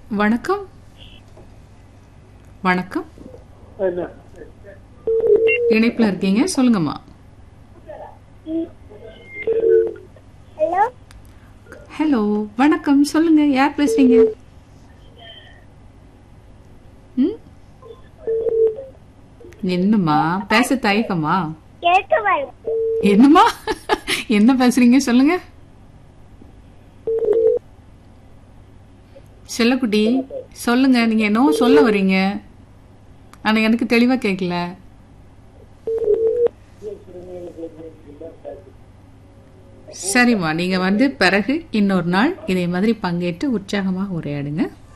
வணக்கம் வணக்கம் என்ன இணைப்புல இருக்கீங்க சொல்லுங்கம்மா ஹலோ ஹலோ வணக்கம் சொல்லுங்க யார் பேசுறீங்க ம்? என்னம்மா பேச தயக்கமா கேட்க வரும் என்னம்மா என்ன பேசுறீங்க சொல்லுங்க செல்லக்குட்டி சொல்லுங்க நீங்க என்னவோ சொல்ல வர்றீங்க ஆனா எனக்கு தெளிவா கேட்கல சரிம்மா நீங்க வந்து பிறகு இன்னொரு நாள் இதே மாதிரி பங்கேற்று உற்சாகமாக உரையாடுங்க